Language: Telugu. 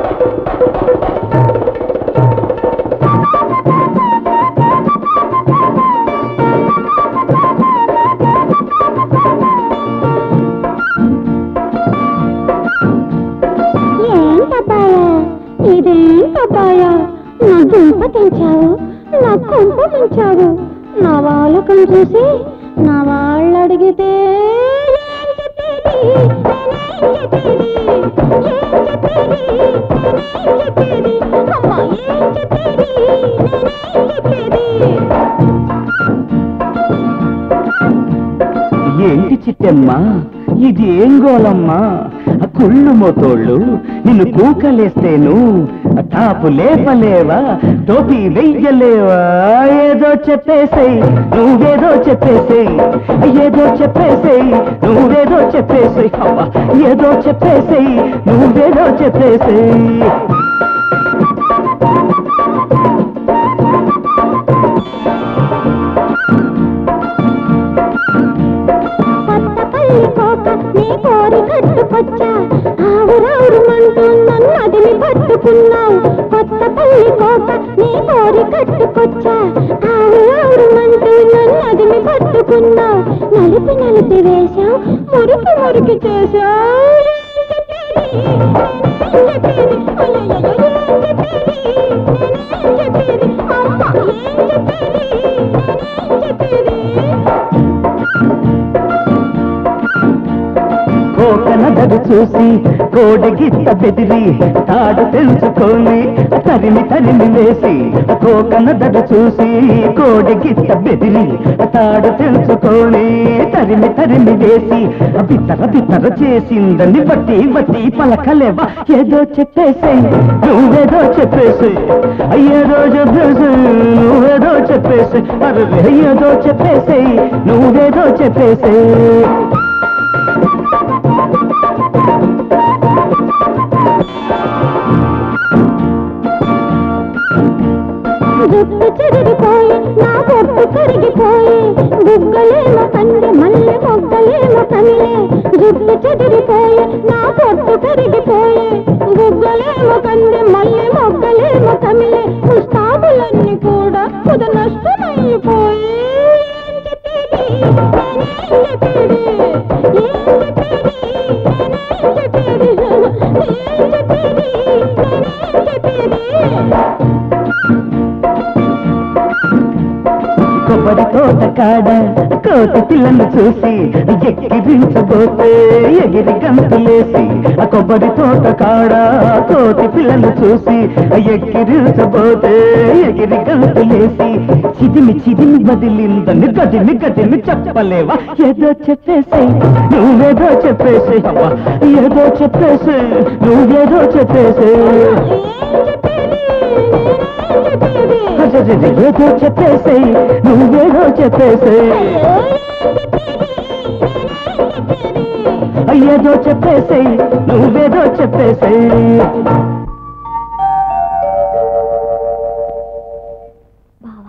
ఏంటబ్బాయ ఇదేంటబ్బాయ నా దుంప తెంచావు నా కొంప ముంచావు నా వాళ్ళకం చూసి నా వాళ్ళు అడిగితే ఏం చెప్పేది? నేనేం చెప్పేది? ఏం చెప్పేది? నేనేం చెప్పేది? అమ్మా, ఏం చెప్పేది? నేనేం చెప్పేది? ఏంటి చిట్టమ్మా ఇది ఏం గోలమ్మా ఆ కుళ్ళు మోతోళ్ళు నిన్ను కూకలేస్తేను ఆ టాపు లేపలేవా టోపీ వెయ్యలేవా ఏదో చెప్పేసేయ్ నువ్వేదో చెప్పేసేయ్ ఏదో చెప్పేసేయ్ నువ్వేదో చెప్పేసేయ్ అవ్వ ఏదో చెప్పేసేయ్ నువ్వేదో చెప్పేసేయ్ కొత్త పల్లి కోక నీ కోరి కట్టుకొచ్చా ఆవురావురుమంటూ నన్ను అదిమి పట్టుకున్నావు కొత్త పల్లి కోక నీ కోరి కట్టుకొచ్చా ఆవురావురుమంటూ నన్ను అదిమి పట్టుకున్నావు నలిపి నలిపి వేశావు మురికి మురికి చేశావు ఏం చెప్పేది? నేనేం చెప్పేది? అయ్యయ్యయ్యో, ఏం చెప్పేది? నేనేం చెప్పేది? అమ్మ, ఏం చెప్పేది? నేనేం చెప్పేది? కోకనదరు చూసి కోడగిత్త బెదిరి తాడు తెలుసుకొని తరిమి తరిమి వేసి కోకనదరు చూసి కోడగిత్త బెదిరి తాడు తెలుసుకొని తరిమి తరిమి వేసి బిత్తర బిత్తర చేసిందని బట్టి బట్టి పలకలేవా ఏదో చెప్పేసేయ్ నువ్వేదో చెప్పేసేయ్ అయ్యేదో చెప్పేసేయ్ నువ్వేదో చెప్పేసేయ్ అరే ఏదో చెప్పేసేయ్ నువ్వేదో చెప్పేసేయ్ జుట్టు చెదిరిపోయి నా పొట్టు కరిగిపోయి బుగ్గలేమో కంది మల్లె మొగ్గలేమో కమిలే జుట్టు చెదిరిపోయి నా పొట్టు కరిగిపోయి బుగ్గలేమో కంది మల్లె మొగ్గలేమో కమిలే పుష్పాబులన్నీ కూడా కుద నష్టమైపోయి ఏం చెప్పేది నేనేం చెప్పేది ఏం చెప్పేది నేనేం చెప్పేది ఏం చెప్పేది నేనేం చెప్పేది కొబ్బరి తోట కాడ కోతి పిల్లను చూసి ఎక్కిరించబోతే ఎగిరి గంతులేసి ఆ కొబ్బరి తోట కాడ కోతి పిల్లను చూసి ఎక్కిరించబోతే ఎగిరి గంతులేసి చిదిమి చిదిమి బదిలిందని గదిమి గదిమి చెప్పలేవా ఏదో చెప్పేసి నువ్వేదో చెప్పేసి అవ్వా ఏదో చెప్పేసి నువ్వేదో చెప్పేసి ఏదో చెప్పేసి నువ్వేదో చెప్పేసి అయ్యేదో చెప్పేసి నువ్వేదో చెప్పేసి